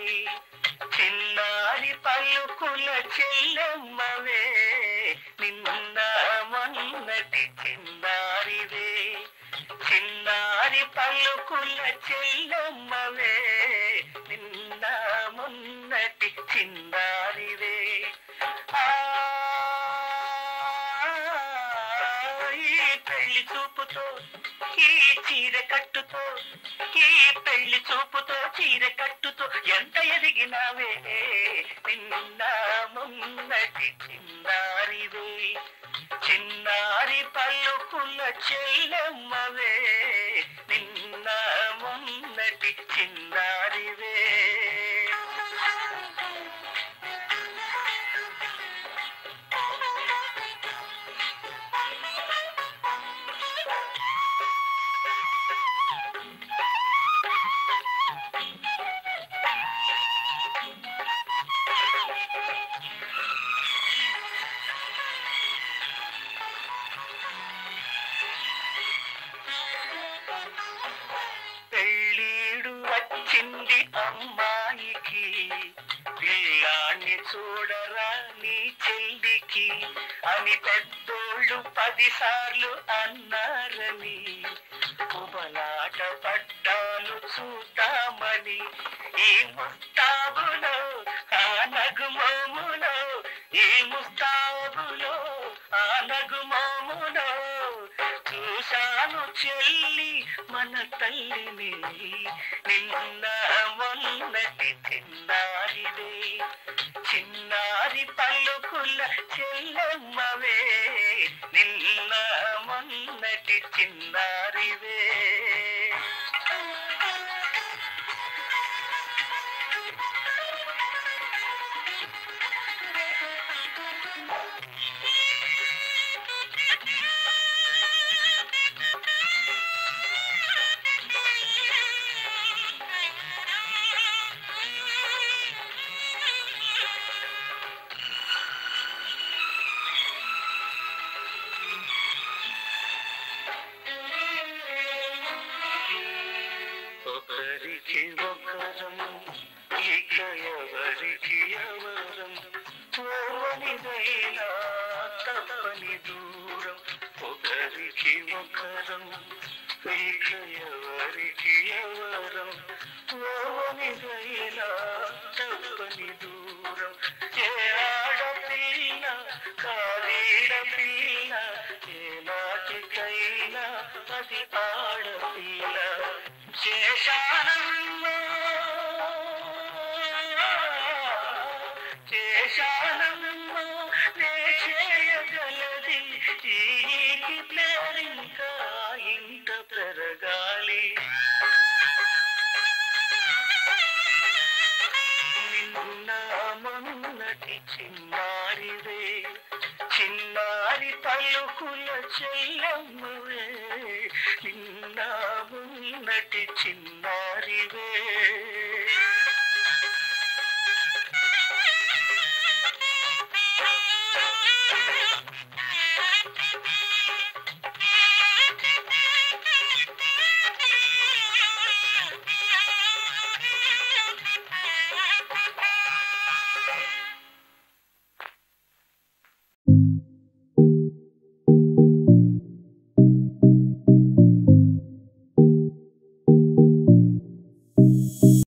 చిన్నారి పలుకుల చెల్లెమ్మవే నిన్న మొన్నటి చిన్నారివే చిన్నారి పలుకుల చెల్లెమ్మవే నిన్న మొన్నటి చిన్నారివే ఆ, ఈ పెళ్లి చూపుతో ఈ చీర కట్టుతో ఈ పెళ్లి చూపుతో చీర కట్టుతో ఎంత ఎదిగినావే నిన్న మొన్నటి చిన్నారివే చిన్నారి పలుకుల చెల్లెమ్మవే నిన్న మొన్నటి చిన్నారివే పెళ్ళీడు వచ్చింది అమ్మాయికి పిల్లాన్ని చూడరా నీ చెల్లికి అని పెద్దోళ్ళు పదిసార్లు అన్నారని కుబలాట పడ్డాను చూద్దామని ఈ ముస్తాబులో ఆ నగుమోములో ఈ ముస్తాబులో ఆ నగుమోములో చూశాను చెల్లి మన తల్లిని నిన్న మొన్నటి చిన్నారివే చిన్నారి పలుకుల చెల్లమ్మవే నిన్న మొన్నటి చిన్నారివే ఒకరికి ఒకరం ఇక ఎవరికి ఎవరం పోవనిదైనా తప్పని దూరం ఒకరికి ఒకరం ఇక ఎవరికి ఎవరం పోవనిదైనా తప్పని దూరం ఏ ఆడపిల్ల కారీడ పిల్ల ఏ నాటికైనా అది ఆడపిల్ల శేషానమ్మా శేషానమ్మా నే చేయగలది ఈ ప్రేరింకా ఇంత పెరగాలి నిన్న మొన్నటి చిన్నారివే చిన్నారి పలుకుల చెల్లమ్మవే నిన్న మొన్నటి చిన్నారివే